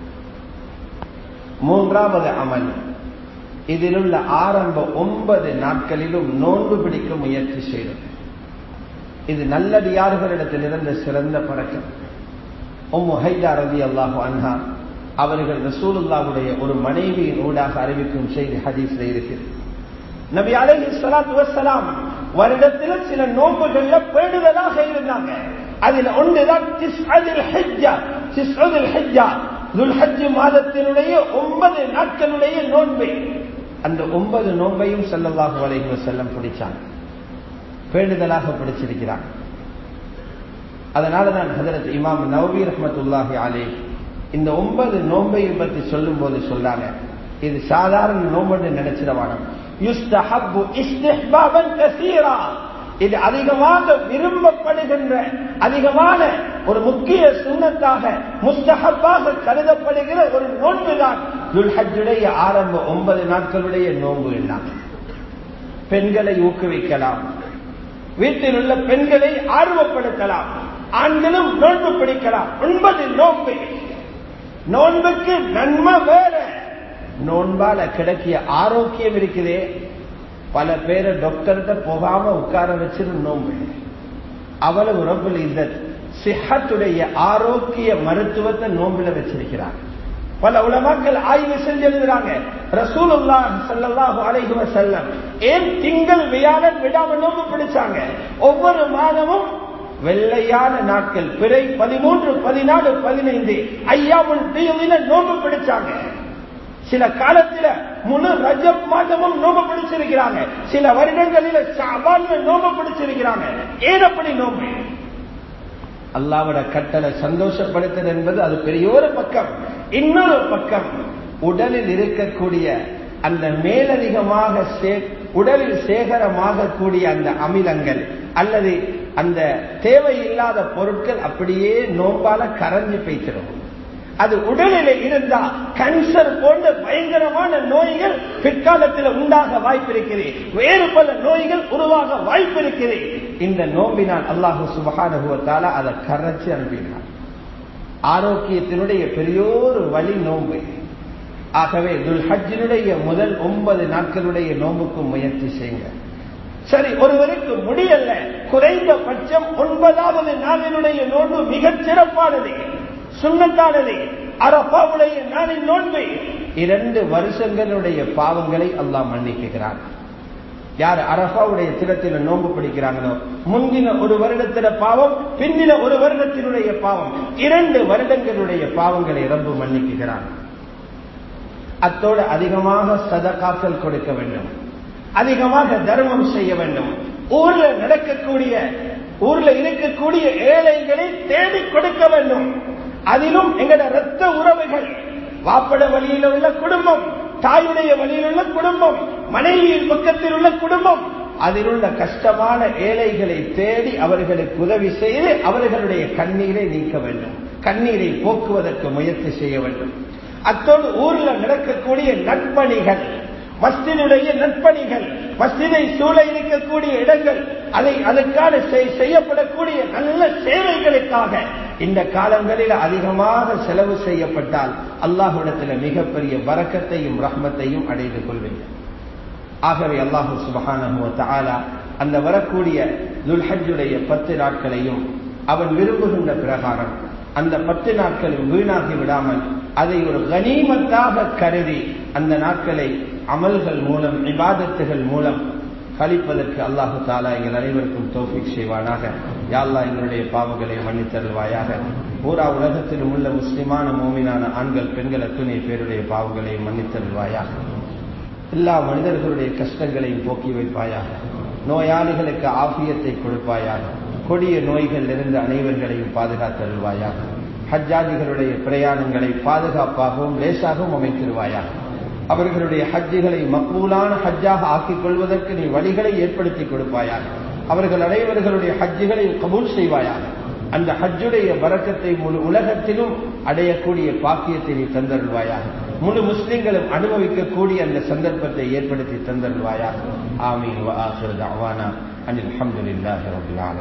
மூன்றாவது அமல் இதில் உள்ள ஆரம்ப ஒன்பது நாட்களிலும் நோன்பு பிடிக்க முயற்சி செய்யும் இது நல்லடியார்களிடத்திலிருந்து சிறந்த பழக்கம் உம் ஹைதா ரவி அல்லாஹு அன்ஹா அவர்கள் ரசூலுல்லாவுடைய ஒரு மனைவியின் ஊடாக அறிவிக்கும் செய்தி ஹதீஸ்ல இருக்கிறது நபி அலஹி சலாத்து வசலாம் வருடத்தில் சில நோன்புகள்ல பேடுதலாக இருந்தாங்க அதில் ஒன்றுதான் மாதத்தினுடைய ஒன்பது நாட்களுடைய நோன்பு அந்த ஒன்பது நோன்பையும் செல்லல்லாஹு அலைஹி செல்லம் பிடிச்சாங்க பேண்டுதலாக பிடிச்சிருக்கிறாங்க அதனால தான் ஹதரத் இமாம் நவபி ரஹமத்துல்லாஹி அலே இந்த ஒன்பது நோன்பையை பற்றி சொல்லும் போது சொல்றாங்க இது சாதாரண நோம்பு நினைச்சிடவானம் யுஸ்தஹப்பு இஸ்திஹ்பாபன் கசீரா இது அதிகமாக விரும்பப்படுகின்ற அதிகமான ஒரு முக்கிய சுண்ணத்தாக முஸ்தஹப்பாக கருதப்படுகிற ஒரு நோன்புதான் துல்ஹஜுடைய ஆரம்ப ஒன்பது நாட்களுடைய நோன்பு எல்லாம் பெண்களை ஊக்குவிக்கலாம் வீட்டில் உள்ள பெண்களை ஆர்வப்படுத்தலாம் ஆண்களும் நோன்பு பிடிக்கலாம் ஒன்பது நோன்பு நோன்புக்கு நன்மை வேற நோன்பால கிடைக்கிய ஆரோக்கியம் இருக்குதே பல பேரை டாக்டர்கிட்ட போகாம உட்கார வச்சிரு நோம்பு அவ்வளவு ரப்புல் இந்த சிஹத்துடைய ஆரோக்கிய மருத்துவத்தை நோம்புல வச்சிருக்கிறார் பல உலமாக்கள் ஆய்வு செஞ்சு எழுதுறாங்க ரசூலுல்லா ஸல்லல்லாஹு அலைஹி வஸல்லம் ஏன் திங்கள் வியாழன் விடாம நோம்பு பிடிச்சாங்க ஒவ்வொரு மாதமும் வெள்ளையான நாட்கள் பிறை பதிமூன்று பதினாலு பதினைந்து ஐயாவுல் தீவில நோம்பு பிடிச்சாங்க சில காலத்துல முழு ரஜப் மாதமும் நோம்பு பிடிச்சிருக்கிறாங்க சில வருடங்களில ஷாபான்ல நோம்பு பிடிச்சிருக்கிறாங்க ஏன் அப்படி நோம்பு அல்லாவோட கட்டளை சந்தோஷப்படுத்தல் என்பது அது பெரிய ஒரு பக்கம் இன்னொரு பக்கம் உடலில் இருக்கக்கூடிய அந்த மேலதிகமாக உடலில் சேகரமாக கூடிய அந்த அமிலங்கள் அல்லது அந்த தேவையில்லாத பொருட்கள் அப்படியே நோம்பால கரைஞ்சு போய்த்திரும் அது உடலில் இருந்தா கேன்சர் போன்ற பயங்கரமான நோய்கள் பிற்காலத்தில் உண்டாக வாய்ப்பிருக்கிறது வேறு பல நோய்கள் உருவாக வாய்ப்பிருக்கிறது இந்த நோம்பினால் அல்லாஹு சுபகானுபவத்தால அதை கரைச்சு அனுப்பினார் ஆரோக்கியத்தினுடைய பெரியோரு வழி நோன்பு ஆகவே துல்ஹஜினுடைய முதல் ஒன்பது நாட்களுடைய நோம்புக்கு முயற்சி செய்யுங்க சரி ஒருவருக்கு முடியல குறைந்தபட்சம் ஒன்பதாவது நாளினுடைய நோன்பு மிகச் சிறப்பானது சுண்ணத்தானது அரபாவுடைய நாளின் நோன்பு இரண்டு வருஷங்களுடைய பாவங்களை அல்லாஹ் மன்னிக்கிறார் யார் அரபாவுடைய தினத்தில நோன்பு பிடிக்கிறாங்களோ முந்தின ஒரு வருடத்தில பாவம் பிந்தின ஒரு வருடத்தினுடைய பாவம் இரண்டு வருடங்களுடைய பாவங்களை ரப்பு மன்னிக்குகிறான் அத்தோடு அதிகமாக சதகாக்கள் கொடுக்க வேண்டும் அதிகமாக தர்மம் செய்ய வேண்டும் ஊர்ல நடக்கக்கூடிய ஊர்ல இருக்கக்கூடிய ஏழைகளை தேடி கொடுக்க வேண்டும் அதிலும் எங்கட ரத்த உறவுகள் வாப்பட வழியில் உள்ள குடும்பம் தாயுடைய வழியில் உள்ள குடும்பம் மனைவியின் பக்கத்தில் உள்ள குடும்பம் அதில் உள்ள கஷ்டமான ஏழைகளை தேடி அவர்களுக்கு உதவி செய்து அவர்களுடைய கண்ணீரை நீக்க வேண்டும் கண்ணீரை போக்குவதற்கு முயற்சி செய்ய வேண்டும் அத்தோடு ஊர்ல நடக்கக்கூடிய நட்பணிகள் மஸ்தினுடைய நட்பணிகள் மஸ்தினை சூழ இருக்கக்கூடிய இடங்கள் அதை அதற்கான செய்யப்படக்கூடிய நல்ல சேவைகளுக்காக இந்த காலங்களில் அதிகமாக செலவு செய்யப்பட்டால் அல்லாஹுடத்தில் மிகப்பெரிய வரக்கத்தையும் ரஹ்மத்தையும் அடைந்து கொள்வேன் ஆகவே அல்லாஹு சுபகான அந்த வரக்கூடிய துல்ஹஜுடைய பத்து நாட்களையும் அவன் விரும்புகின்ற பிரகாரம் அந்த பத்து நாட்களும் வீணாகி விடாமல் அதை ஒரு கனிமத்தாக கருதி அந்த நாட்களை அமல்கள் மூலம் இபாதத்துகள் மூலம் கழிப்பதற்கு அல்லாஹு தாலா எங்கள் அனைவருக்கும் தோஃபிக் செய்வானாக யாழ்லா எங்களுடைய பாவங்களை மன்னித்தருள்வாயாக பூரா உலகத்திலும் உள்ள முஸ்லிமான மோமினான ஆண்கள் பெண்கள் அத்துணை பேருடைய பாவங்களை மன்னித்தருள்வாயாக எல்லா மனிதர்களுடைய கஷ்டங்களையும் போக்கி வைப்பாயாக நோயாளிகளுக்கு ஆபியத்தை கொடுப்பாயாக கொடிய நோய்கள் இருந்து அனைவர்களையும் பாதுகாத்தருள்வாயாக ஹஜ்ஜாஜிகளுடைய பிரயாணங்களை பாதுகாப்பாகவும் லேசாகவும் அமைத்திருவாயாக அவர்களுடைய ஹஜ்ஜுகளை மக்பூலான ஹஜ்ஜாக ஆக்கிக் கொள்வதற்கு நீ வழிகளை ஏற்படுத்தி கொடுப்பாயாக அவர்கள் அனைவர்களுடைய ஹஜ்ஜுகளை கபூல் செய்வாயாக அந்த ஹஜ்ஜுடைய வரக்கத்தை முழு உலகத்திலும் அடையக்கூடிய பாக்கியத்தை நீ தந்தருள்வாயாக முழு முஸ்லிம்களும் அனுபவிக்கக்கூடிய அந்த சந்தர்ப்பத்தை ஏற்படுத்தி தந்தருள்வாயாக ஆமீன் அனில் அஹமதுல்லாஹி ரபில்